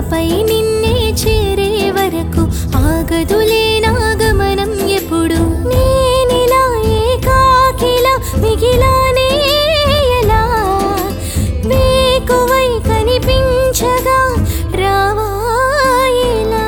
ఇకపై నిన్నే చేరే వరకు ఆగదులే నా గమనం ఎప్పుడు నేనిలా ఏకాకిలా మిగిలానే ఎలా వేకువై కనిపించగా రావా ఇలా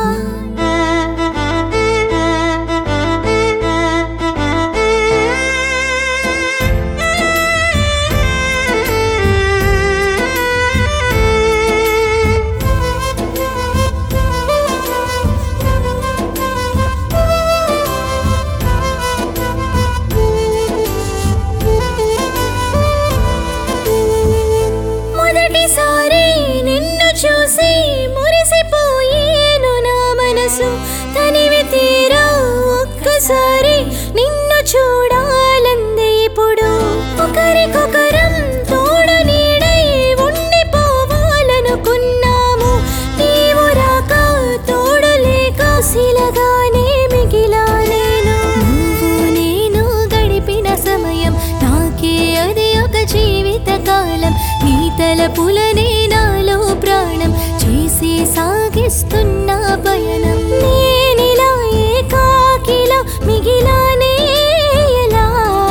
మొదటిసారి నిన్ను చూసి మురిసిపోయేను నా మనసు తనివి తీరా ఒక్కసారి నిన్ను చూడాలంది ఇప్పుడు ఒకరికొకరం తోడ నీడై ఉండిపోవాలనుకున్నాము నీవు రాక తోడు లేక శిలగానే మిగిలా నేను నువ్వు నేను గడిపిన సమయం నాకే అది ఒక జీవిత కాలం నీ తలపులనే నాలో ప్రాణం చేసి సాగిస్తున్న పయనం నేనిలా ఏకాకిలా మిగిలానే ఎలా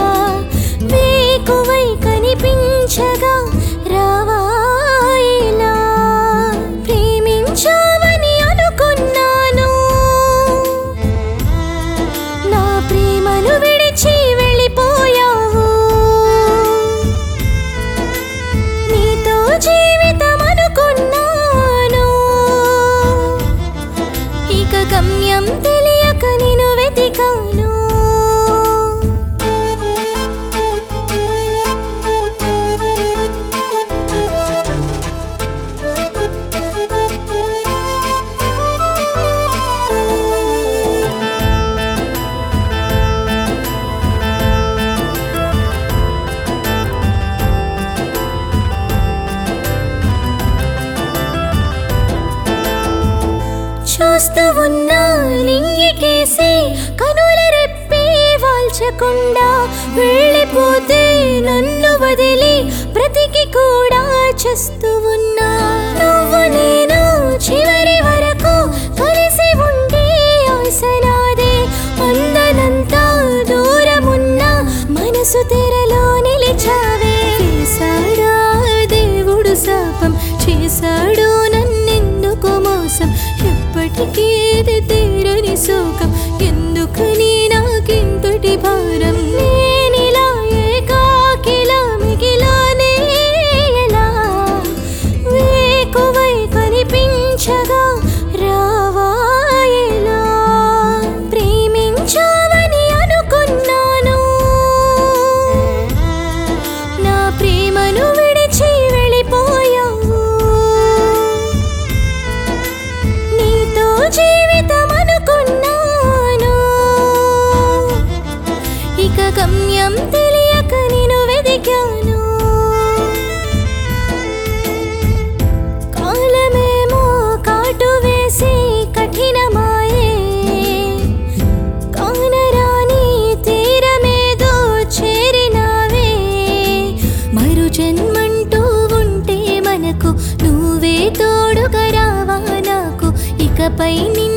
వేకువై కనిపించగా రావా ఇలా ప్రేమించావని అనుకున్నాను నా ప్రేమను విడిచి వెళ్ళిపోయావు నీతో జీవితం అనుకున్నాను ఇక గమ్యం తెలియక నేను వెతికాను చూస్తూ ఉన్నా నింగికేసి కనుల రెప్పి వాల్చకుండా వెళ్ళిపోతే నన్ను వదిలి బ్రతికి కూడా చేస్తూ ఉన్నా నువ్వు నేను చివరి వరకు కలిసి ఉండే ఆశ నాదే అందనంతా దూరమున్న మనసు తెరలో నిలిచావే చేశాడా దేవుడు శాపం చేశాడు నన్నెందుకు మోసం ఎప్పటికీ ఇది తీరని శోకం ఎందుకని నాకింతటి భారం నేనిలా ఏకాకిలా మిగిలానే ఎలా వేకువై కనిపించగా రావా ఎలా ప్రేమించావని అనుకున్నాను నా ప్రేమను విడిచి వెళ్ళిపోయావు నీతో జీవితం అనుకున్నాను ఇక గమ్యం తెలియక నేను వెదికాను కాలమేమో కాటు వేసి కఠినమాయే కానరాని తీరమేదో చేరినావే మరు జన్మంటూ ఉంటే మనకు నువ్వే తోడుగా రావా నాకు ఇకపై నిన్ను